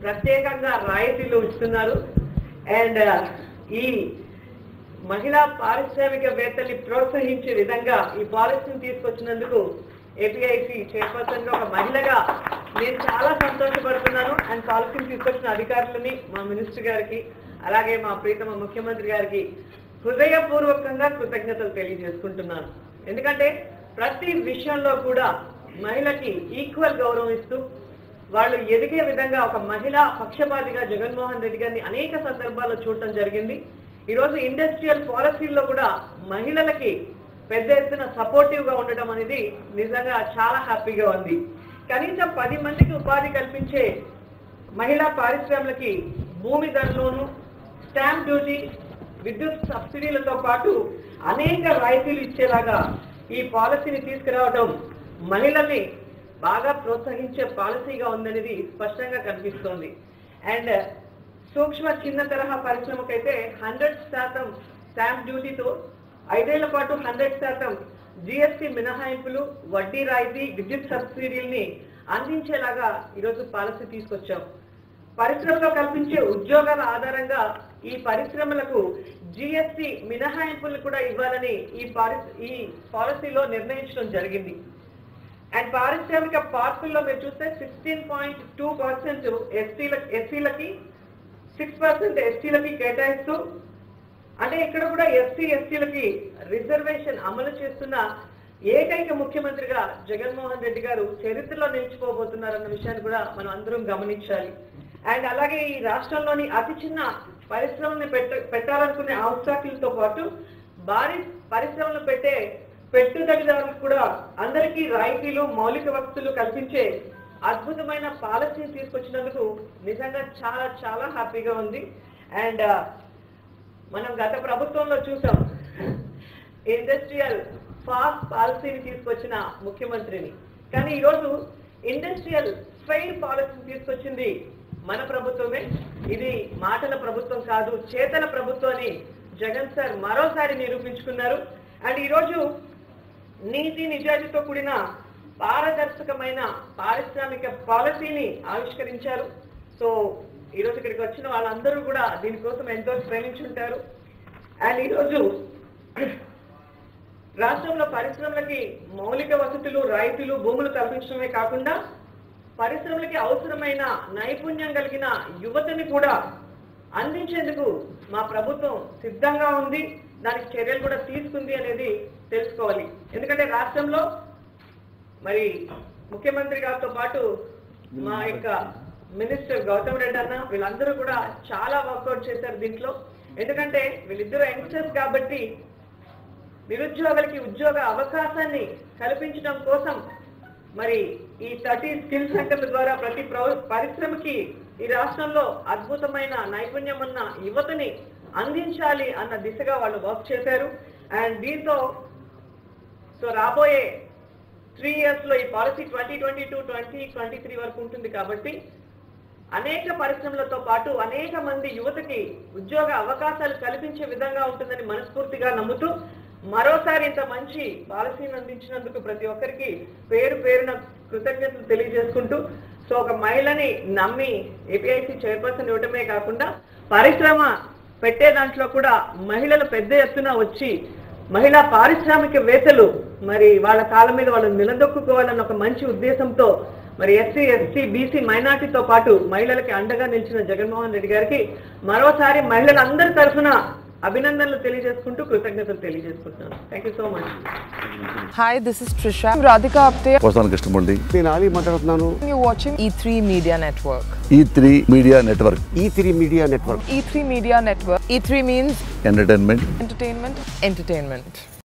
ప్రత్యేకంగా రాయితీలు ఇస్తున్నారు అండ్ ఈ మహిళా పారిశ్రామికవేత్తల్ని ప్రోత్సహించే విధంగా ఈ పాలసీని తీసుకొచ్చినందుకు ఏపీఐసి చైర్పర్సన్ గా ఒక మహిళగా నేను చాలా సంతోషపడుతున్నాను అండ్ పాలసీని తీసుకొచ్చిన అధికారులని మా మినిస్టర్ గారికి అలాగే మా ప్రీతమ ముఖ్యమంత్రి గారికి హృదయపూర్వకంగా కృతజ్ఞతలు తెలియజేసుకుంటున్నాను ఎందుకంటే ప్రతి విషయంలో కూడా మహిళకి ఈక్వల్ గౌరవం ఇస్తూ వాళ్ళు ఎదిగే విధంగా ఒక మహిళా పక్షపాతిగా జగన్మోహన్ రెడ్డి గారిని అనేక సందర్భాల్లో చూడటం జరిగింది ఈరోజు ఇండస్ట్రియల్ పాలసీల్లో కూడా మహిళలకి పెద్ద ఎత్తున సపోర్టివ్ గా ఉండటం అనేది నిజంగా చాలా హ్యాపీగా ఉంది కనీసం పది మందికి ఉపాధి కల్పించే మహిళా పారిశ్రామికలకి భూమి ధరలోను స్టాంప్ డ్యూటీ విద్యుత్ సబ్సిడీలతో పాటు అనేక రాయితీలు ఇచ్చేలాగా ఈ పాలసీని తీసుకురావడం మహిళల్ని బాగా ప్రోత్సహించే పాలసీగా ఉందనేది స్పష్టంగా కనిపిస్తోంది అండ్ సూక్ష్మ చిన్న తరహా పరిశ్రమకైతే హండ్రెడ్ శాతం స్టాంప్ డ్యూటీతో ఐదేళ్ల పాటు హండ్రెడ్ శాతం జిఎస్టి మినహాయింపులు వడ్డీ రాయితీ విద్యుత్ సబ్సిడీల్ని అందించేలాగా ఈరోజు పాలసీ తీసుకొచ్చాం పరిశ్రమలో కల్పించే ఉద్యోగాల ఆధారంగా ఈ పరిశ్రమలకు జిఎస్టి మినహాయింపులు కూడా ఇవ్వాలని ఈ పారి ఈ పాలసీలో నిర్ణయించడం జరిగింది అండ్ పారిశ్రామిక పార్కుల్లో మీరు చూస్తే సిక్స్టీన్ పాయింట్ టూ పర్సెంట్ ఎస్టీల ఎస్సీలకి సిక్స్ పర్సెంట్ ఎస్టీలకి కేటాయిస్తూ అంటే ఇక్కడ కూడా ఎస్సీ ఎస్టీలకి రిజర్వేషన్ అమలు చేస్తున్న ఏకైక ముఖ్యమంత్రిగా జగన్మోహన్ రెడ్డి గారు చరిత్రలో నిలిచిపోబోతున్నారన్న విషయాన్ని కూడా మనం అందరం గమనించాలి అండ్ అలాగే ఈ రాష్ట్రంలోని అతి చిన్న పరిశ్రమల్ని పెట్ట పెట్టాలనుకునే ఔత్సాకులతో పాటు భారీ పరిశ్రమలు పెట్టే పెట్టుబడిదారులకు కూడా అందరికీ రాయితీలు మౌలిక వసతులు కల్పించే అద్భుతమైన పాలసీ తీసుకొచ్చినందుకు నిజంగా చాలా చాలా హ్యాపీగా ఉంది అండ్ మనం గత ప్రభుత్వంలో చూసాం ఇండస్ట్రియల్ ఫాస్ట్ పాలసీని తీసుకొచ్చిన ముఖ్యమంత్రిని కానీ ఈరోజు ఇండస్ట్రియల్ ఫెయిర్ పాలసీని తీసుకొచ్చింది మన ప్రభుత్వమే ఇది మాటల ప్రభుత్వం కాదు చేతల ప్రభుత్వం అని జగన్ సార్ మరోసారి నిరూపించుకున్నారు అండ్ ఈరోజు నీతి నిజాయితీతో కూడిన పారదర్శకమైన పారిశ్రామిక పాలసీని ఆవిష్కరించారు సో ఈరోజు ఇక్కడికి వచ్చిన వాళ్ళందరూ కూడా దీనికోసం ఎంతో శ్రమించుంటారు అండ్ ఈరోజు రాష్ట్రంలో పరిశ్రమలకి మౌలిక వసతులు రైతులు భూములు కల్పించడమే కాకుండా పరిశ్రమలకి అవసరమైన నైపుణ్యం కలిగిన యువతని కూడా అందించేందుకు మా ప్రభుత్వం సిద్ధంగా ఉంది దానికి చర్యలు కూడా తీసుకుంది అనేది తెలుసుకోవాలి ఎందుకంటే రాష్ట్రంలో మరి ముఖ్యమంత్రి గారితో పాటు మా యొక్క మినిస్టర్ గౌతమ్ రెడ్డి అన్న వీళ్ళందరూ కూడా చాలా వర్కౌట్ చేశారు దీంట్లో ఎందుకంటే వీళ్ళిద్దరు యంగ్స్టర్స్ కాబట్టి నిరుద్యోగులకి ఉద్యోగ అవకాశాన్ని కల్పించడం కోసం మరి ఈ థర్టీ స్కిల్ సెంటర్ల ద్వారా ప్రతి ప్రవ- పరిశ్రమకి ఈ రాష్ట్రంలో అద్భుతమైన నైపుణ్యం ఉన్న యువతని అందించాలి అన్న దిశగా వాళ్ళు వర్క్ చేశారు అండ్ దీంతో సో రాబోయే త్రీ ఇయర్స్ లో ఈ policy twenty twenty two twenty twenty three వరకు ఉంటుంది కాబట్టి అనేక పరిశ్రమలతో పాటు అనేక మంది యువతకి ఉద్యోగ అవకాశాలు కల్పించే విధంగా ఉంటుందని మనస్ఫూర్తిగా నమ్ముతూ మరోసారి ఇంత మంచి పాలసీని అందించినందుకు ప్రతి ఒక్కరికి పేరు పేరున కృతజ్ఞతలు తెలియజేసుకుంటూ సో ఒక మహిళని నమ్మి ఏపీఐసి చైర్పర్సన్ ఇవ్వటమే కాకుండా పరిశ్రమ పెట్టే దాంట్లో కూడా మహిళలు పెద్ద ఎత్తున వచ్చి మహిళా పారిశ్రామికవేత్తలు మరి వాళ్ళ కాళ్ళ మీద వాళ్ళు నిలదొక్కుకోవాలన్న ఒక మంచి ఉద్దేశంతో మరి ఎస్సీ ఎస్టీ బీసీ మైనార్టీతో పాటు మహిళలకి అండగా నిలిచిన జగన్మోహన్ రెడ్డి గారికి మరోసారి మహిళలందరి తరఫున అభినందనలు తెలియజేసుకుంటూ కృతజ్ఞతలు తెలియజేసుకుంటున్నాను thank you so much Hi, this is Trisha. I'm Radhika Apte. Posani Krishnamurthy నేను ఆలీ మాట్లాడుతున్నాను You're watching E3 Media Network. E three media network E three media network E3 Media Network. E3 means entertainment entertainment, entertainment.